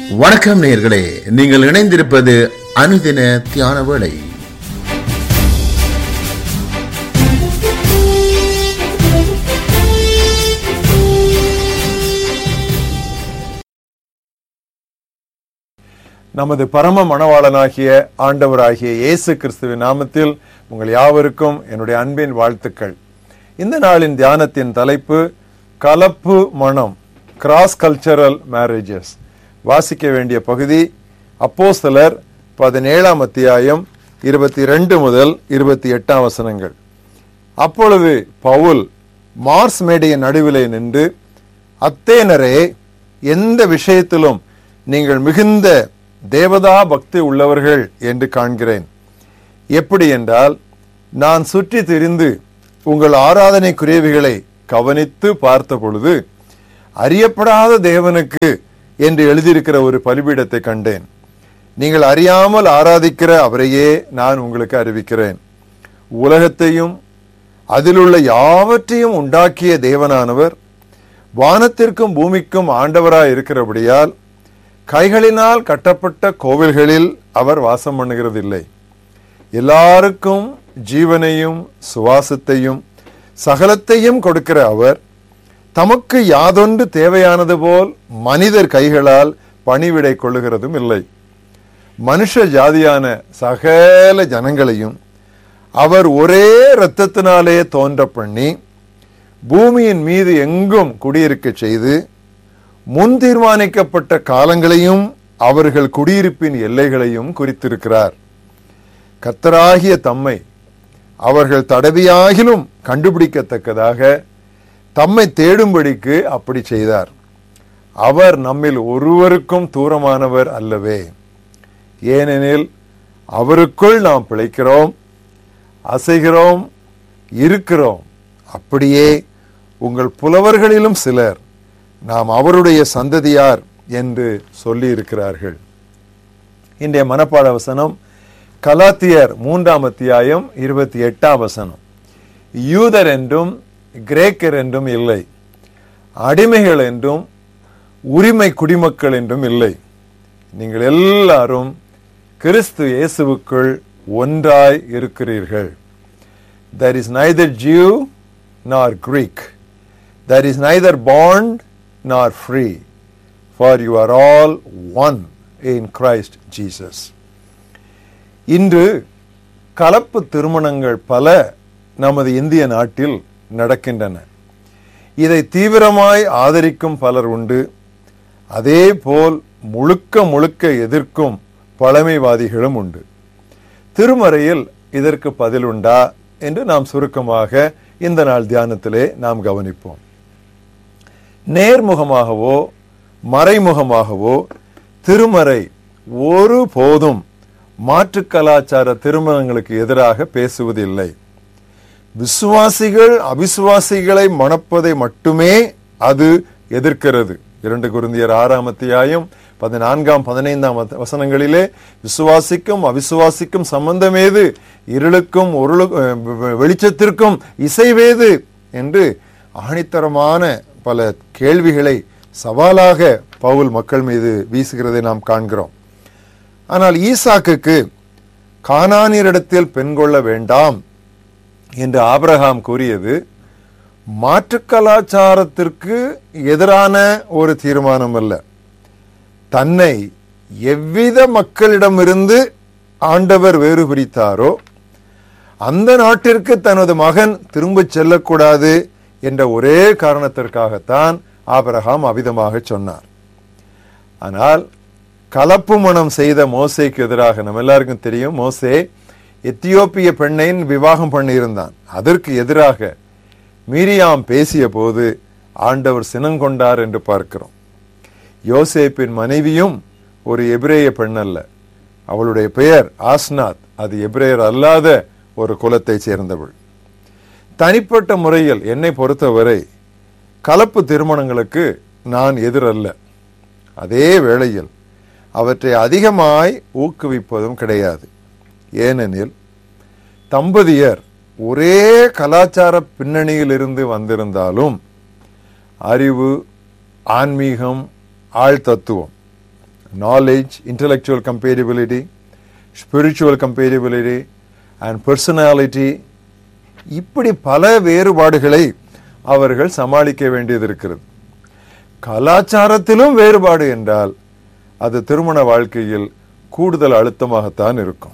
வணக்கம் நேயர்களே நீங்கள் இணைந்திருப்பது அனுதின தியான வேளை நமது பரம மணவாளனாகிய ஆண்டவராகிய இயேசு கிறிஸ்துவின் நாமத்தில் உங்கள் யாவருக்கும் என்னுடைய அன்பின் வாழ்த்துக்கள் இந்த நாளின் தியானத்தின் தலைப்பு கலப்பு மனம் கிராஸ் கல்ச்சரல் மேரேஜஸ் வாசிக்க வேண்டிய பகுதி அப்போஸ்தலர் பதினேழாம் அத்தியாயம் இருபத்தி ரெண்டு முதல் இருபத்தி எட்டாம் வசனங்கள் அப்பொழுது பவுல் மார்ஸ் மேடையின் நடுவிலே நின்று அத்தேனரே எந்த விஷயத்திலும் நீங்கள் மிகுந்த தேவதா பக்தி உள்ளவர்கள் என்று காண்கிறேன் எப்படி என்றால் நான் சுற்றி திரிந்து உங்கள் ஆராதனை குறைவுகளை கவனித்து பார்த்த பொழுது அறியப்படாத தேவனுக்கு என்று எழுதியிருக்கிற ஒரு பலிபீடத்தை கண்டேன் நீங்கள் அறியாமல் ஆராதிக்கிற அவரையே நான் உங்களுக்கு அறிவிக்கிறேன் உலகத்தையும் அதிலுள்ள யாவற்றையும் உண்டாக்கிய தேவனானவர் வானத்திற்கும் பூமிக்கும் ஆண்டவராய் இருக்கிறபடியால் கைகளினால் கட்டப்பட்ட கோவில்களில் அவர் வாசம் பண்ணுகிறதில்லை எல்லாருக்கும் ஜீவனையும் சுவாசத்தையும் சகலத்தையும் கொடுக்கிற அவர் தமக்கு யாதொன்று தேவையானது போல் மனிதர் கைகளால் பணிவிடை கொள்ளுகிறதும் இல்லை மனுஷ ஜாதியான சகல ஜனங்களையும் அவர் ஒரே இரத்தத்தினாலே தோன்ற பண்ணி பூமியின் மீது எங்கும் குடியிருக்க செய்து முன் தீர்மானிக்கப்பட்ட காலங்களையும் அவர்கள் குடியிருப்பின் எல்லைகளையும் குறித்திருக்கிறார் கத்தராகிய தம்மை அவர்கள் தடவியாகிலும் கண்டுபிடிக்கத்தக்கதாக தம்மை தேடும்படிக்கு அப்படி செய்தார் அவர் நம்மில் ஒருவருக்கும் தூரமானவர் அல்லவே ஏனெனில் அவருக்குள் நாம் பிழைக்கிறோம் அசைகிறோம் இருக்கிறோம் அப்படியே உங்கள் புலவர்களிலும் சிலர் நாம் அவருடைய சந்ததியார் என்று சொல்லி இருக்கிறார்கள் இன்றைய மனப்பாட வசனம் கலாத்தியர் மூன்றாம் அத்தியாயம் இருபத்தி எட்டாம் வசனம் யூதர் என்றும் கிரேக்கர் என்றும் இல்லை அடிமைகள் என்றும் உரிமை குடிமக்கள் என்றும் இல்லை நீங்கள் எல்லாரும் கிறிஸ்து இயேசுவுக்குள் ஒன்றாய் இருக்கிறீர்கள் there is neither Jew nor Greek. There is neither bond nor free, for you are all one in Christ Jesus. இன்று கலப்பு திருமணங்கள் பல நமது இந்திய நாட்டில் நடக்கின்றன இதை தீவிரமாய் ஆதரிக்கும் பலர் உண்டு அதே போல் முழுக்க முழுக்க எதிர்க்கும் பழமைவாதிகளும் உண்டு திருமறையில் இதற்கு பதில் உண்டா என்று நாம் சுருக்கமாக இந்த நாள் தியானத்திலே நாம் கவனிப்போம் நேர்முகமாகவோ மறைமுகமாகவோ திருமறை ஒரு போதும் மாற்று கலாச்சார திருமணங்களுக்கு எதிராக பேசுவதில்லை விசுவாசிகள் அவிசுவாசிகளை மணப்பதை மட்டுமே அது எதிர்க்கிறது இரண்டு குருந்தியர் ஆறாம் அத்தியாயம் பதினான்காம் பதினைந்தாம் வசனங்களிலே விசுவாசிக்கும் அவிசுவாசிக்கும் சம்பந்தமேது இருளுக்கும் ஒருளு வெளிச்சத்திற்கும் இசைவேது என்று ஆணித்தரமான பல கேள்விகளை சவாலாக பவுல் மக்கள் மீது வீசுகிறதை நாம் காண்கிறோம் ஆனால் ஈசாக்குக்கு கானானியரிடத்தில் பெண் கொள்ள வேண்டாம் என்று ஆபிரகாம் கூறியது மாற்று கலாச்சாரத்திற்கு எதிரான ஒரு தீர்மானம் அல்ல தன்னை எவ்வித மக்களிடமிருந்து ஆண்டவர் வேறு பிரித்தாரோ அந்த நாட்டிற்கு தனது மகன் திரும்ப செல்லக்கூடாது என்ற ஒரே காரணத்திற்காகத்தான் ஆபரகாம் அவிதமாக சொன்னார் ஆனால் கலப்பு மனம் செய்த மோசைக்கு எதிராக நம்ம எல்லாருக்கும் தெரியும் மோசே எத்தியோப்பிய பெண்ணை விவாகம் பண்ணியிருந்தான் அதற்கு எதிராக மீரியாம் பேசிய போது ஆண்டவர் சினங்கொண்டார் என்று பார்க்கிறோம் யோசேப்பின் மனைவியும் ஒரு எபிரேய பெண் அல்ல அவளுடைய பெயர் ஆஸ்நாத் அது எபிரேயர் அல்லாத ஒரு குலத்தை சேர்ந்தவள் தனிப்பட்ட முறையில் என்னை பொறுத்தவரை கலப்பு திருமணங்களுக்கு நான் எதிரல்ல அதே வேளையில் அவற்றை அதிகமாய் ஊக்குவிப்பதும் கிடையாது ஏனெனில் தம்பதியர் ஒரே கலாச்சார பின்னணியிலிருந்து வந்திருந்தாலும் அறிவு ஆன்மீகம் ஆழ்தத்துவம் knowledge, intellectual compatibility, spiritual compatibility, and personality இப்படி பல வேறுபாடுகளை அவர்கள் சமாளிக்க வேண்டியது இருக்கிறது கலாச்சாரத்திலும் வேறுபாடு என்றால் அது திருமண வாழ்க்கையில் கூடுதல் அழுத்தமாகத்தான் இருக்கும்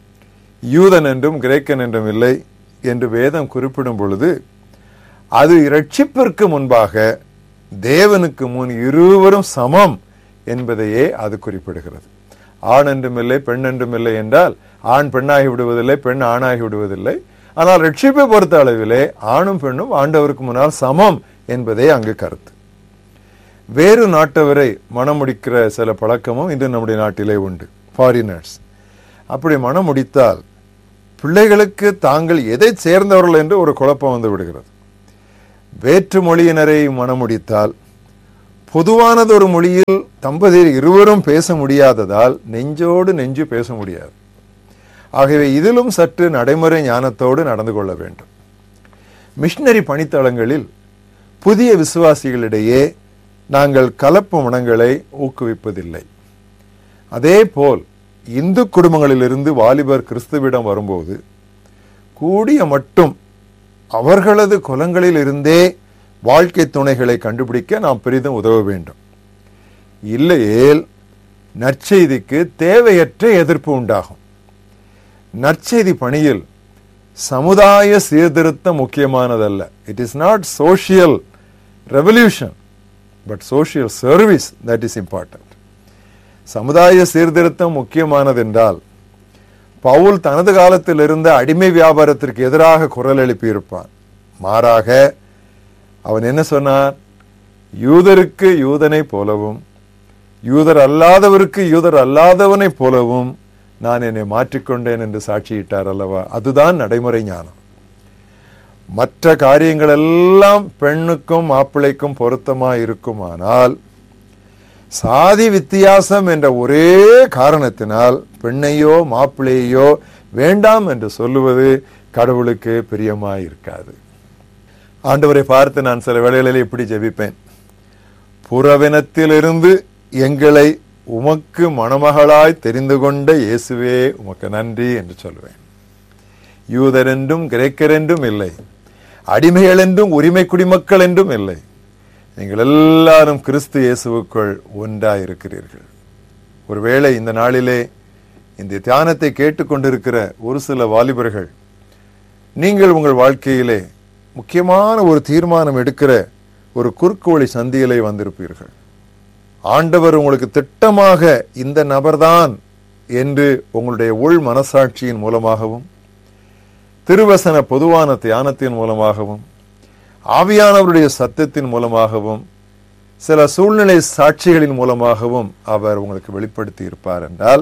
யூதன் என்றும் கிரேக்கன் என்றும் இல்லை என்று வேதம் குறிப்பிடும் பொழுது அது இரட்சிப்பிற்கு முன்பாக தேவனுக்கு முன் இருவரும் சமம் என்பதையே அது குறிப்பிடுகிறது ஆண் என்றும் இல்லை பெண் என்றும் இல்லை என்றால் ஆண் பெண்ணாகி விடுவதில்லை பெண் ஆணாகி விடுவதில்லை ஆனால் ரட்சிப்பை பொறுத்த அளவிலே ஆணும் பெண்ணும் ஆண்டவருக்கு முன்னால் சமம் என்பதே அங்கு கருத்து வேறு நாட்டவரை மனம் முடிக்கிற சில பழக்கமும் இன்று நம்முடைய நாட்டிலே உண்டு ஃபாரினர்ஸ் அப்படி மனம் முடித்தால் பிள்ளைகளுக்கு தாங்கள் எதை சேர்ந்தவர்கள் என்று ஒரு குழப்பம் வந்து விடுகிறது வேற்று மொழியினரை மனமுடித்தால் பொதுவானது ஒரு மொழியில் தம்பதியர் இருவரும் பேச முடியாததால் நெஞ்சோடு நெஞ்சு பேச முடியாது ஆகவே இதிலும் சற்று நடைமுறை ஞானத்தோடு நடந்து கொள்ள வேண்டும் மிஷினரி பணித்தளங்களில் புதிய விசுவாசிகளிடையே நாங்கள் கலப்பு மனங்களை ஊக்குவிப்பதில்லை அதே போல் இந்து குடும்பங்களிலிருந்து வாலிபர் கிறிஸ்துவிடம் வரும்போது கூடிய மட்டும் அவர்களது குலங்களில் இருந்தே வாழ்க்கை துணைகளை கண்டுபிடிக்க நாம் பெரிதும் உதவ வேண்டும் இல்லையேல் நற்செய்திக்கு தேவையற்ற எதிர்ப்பு உண்டாகும் நற்செய்தி பணியில் சமுதாய சீர்திருத்தம் முக்கியமானதல்ல it is not social revolution but social service that is important சமுதாய சீர்திருத்தம் முக்கியமானது என்றால் பவுல் தனது காலத்தில் இருந்த அடிமை வியாபாரத்திற்கு எதிராக குரல் எழுப்பியிருப்பான் மாறாக அவன் என்ன சொன்னார் யூதருக்கு யூதனை போலவும் யூதர் அல்லாதவருக்கு யூதர் அல்லாதவனை போலவும் நான் என்னை மாற்றிக்கொண்டேன் என்று சாட்சியிட்டார் அல்லவா அதுதான் நடைமுறை ஞானம் மற்ற காரியங்கள் எல்லாம் பெண்ணுக்கும் மாப்பிள்ளைக்கும் பொருத்தமா இருக்குமானால் சாதி வித்தியாசம் என்ற ஒரே காரணத்தினால் பெண்ணையோ மாப்பிள்ளையோ வேண்டாம் என்று சொல்லுவது கடவுளுக்கு பிரியமாய் இருக்காது ஆண்டவரை பார்த்து நான் சில வேளைகளில் இப்படி ஜெபிப்பேன் புறவினத்திலிருந்து எங்களை உமக்கு மணமகளாய் தெரிந்து கொண்ட இயேசுவே உமக்கு நன்றி என்று சொல்வேன் யூதர் என்றும் கிரேக்கர் என்றும் இல்லை அடிமைகள் என்றும் உரிமை குடிமக்கள் என்றும் இல்லை நீங்கள் எல்லாரும் கிறிஸ்து இயேசுவுக்குள் ஒன்றாய் இருக்கிறீர்கள் ஒருவேளை இந்த நாளிலே இந்த தியானத்தை கேட்டுக்கொண்டிருக்கிற ஒரு சில வாலிபர்கள் நீங்கள் உங்கள் வாழ்க்கையிலே முக்கியமான ஒரு தீர்மானம் எடுக்கிற ஒரு குறுக்கு வழி சந்தியிலே வந்திருப்பீர்கள் ஆண்டவர் உங்களுக்கு திட்டமாக இந்த நபர்தான் என்று உங்களுடைய உள் மனசாட்சியின் மூலமாகவும் திருவசன பொதுவான தியானத்தின் மூலமாகவும் ஆவியானவருடைய சத்தத்தின் மூலமாகவும் சில சூழ்நிலை சாட்சிகளின் மூலமாகவும் அவர் உங்களுக்கு வெளிப்படுத்தி இருப்பார் என்றால்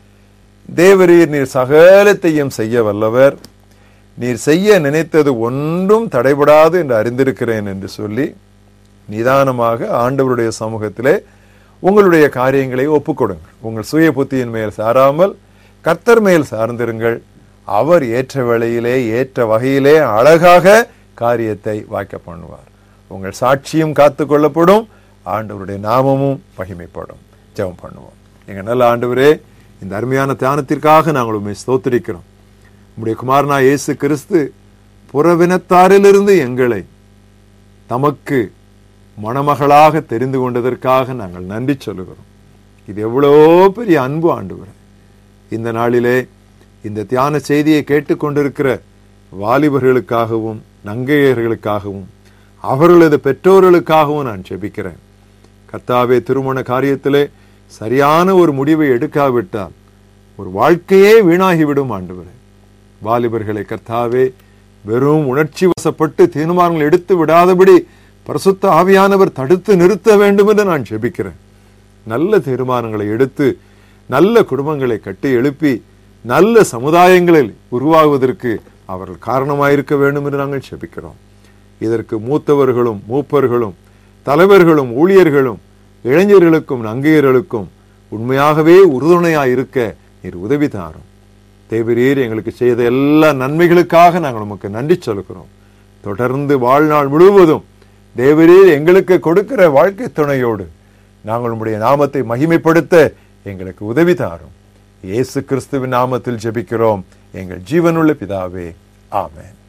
தேவரீர் நீர் சகலத்தையும் செய்ய வல்லவர் நீர் செய்ய நினைத்தது ஒன்றும் தடைபடாது என்று அறிந்திருக்கிறேன் என்று சொல்லி நிதானமாக ஆண்டவருடைய சமூகத்திலே உங்களுடைய காரியங்களை ஒப்புக்கொடுங்கள் உங்கள் சுய புத்தியின் மேல் சாராமல் கர்த்தர் மேல் சார்ந்திருங்கள் அவர் ஏற்ற வேளையிலே ஏற்ற வகையிலே அழகாக காரியத்தை வாய்க்க பண்ணுவார் உங்கள் சாட்சியும் காத்து கொள்ளப்படும் ஆண்டவருடைய நாமமும் மகிமைப்படும் ஜெபம் பண்ணுவோம் எங்க நல்ல ஆண்டவரே இந்த அருமையான தியானத்திற்காக நாங்கள் உண்மை ஸ்தோத்திரிக்கிறோம் உம்முடைய குமாரனா இயேசு கிறிஸ்து புறவினத்தாரிலிருந்து எங்களை தமக்கு மணமகளாக தெரிந்து கொண்டதற்காக நாங்கள் நன்றி சொல்லுகிறோம் இது எவ்வளோ பெரிய அன்பு ஆண்டவர் இந்த நாளிலே இந்த தியான செய்தியை கேட்டுக்கொண்டிருக்கிற வாலிபர்களுக்காகவும் நங்கையர்களுக்காகவும் அவர்களது பெற்றோர்களுக்காகவும் நான் ஜெபிக்கிறேன் கர்த்தாவே திருமண காரியத்திலே சரியான ஒரு முடிவை எடுக்காவிட்டால் ஒரு வாழ்க்கையே வீணாகிவிடும் ஆண்டவரே வாலிபர்களை கர்த்தாவே வெறும் உணர்ச்சி வசப்பட்டு தீர்மானங்கள் எடுத்து விடாதபடி பரிசுத்த ஆவியானவர் தடுத்து நிறுத்த வேண்டும் என்று நான் ஜெபிக்கிறேன் நல்ல தீர்மானங்களை எடுத்து நல்ல குடும்பங்களை கட்டி எழுப்பி நல்ல சமுதாயங்களில் உருவாகுவதற்கு அவர்கள் காரணமாயிருக்க வேண்டும் என்று நாங்கள் ஜெபிக்கிறோம் இதற்கு மூத்தவர்களும் மூப்பர்களும் தலைவர்களும் ஊழியர்களும் இளைஞர்களுக்கும் நங்கையர்களுக்கும் உண்மையாகவே உறுதுணையாய் இருக்க நீர் உதவி தாரும் தேவரீர் எங்களுக்கு செய்த எல்லா நன்மைகளுக்காக நாங்கள் உமக்கு நன்றி சொல்கிறோம் தொடர்ந்து வாழ்நாள் முழுவதும் தேவரீர் எங்களுக்கு கொடுக்கிற வாழ்க்கை துணையோடு நாங்கள் உம்முடைய நாமத்தை மகிமைப்படுத்த எங்களுக்கு உதவி தாரும் இயேசு கிறிஸ்துவின் நாமத்தில் ஜெபிக்கிறோம் எங்கள் ஜீவனுள்ள பிதாவே ஆமென்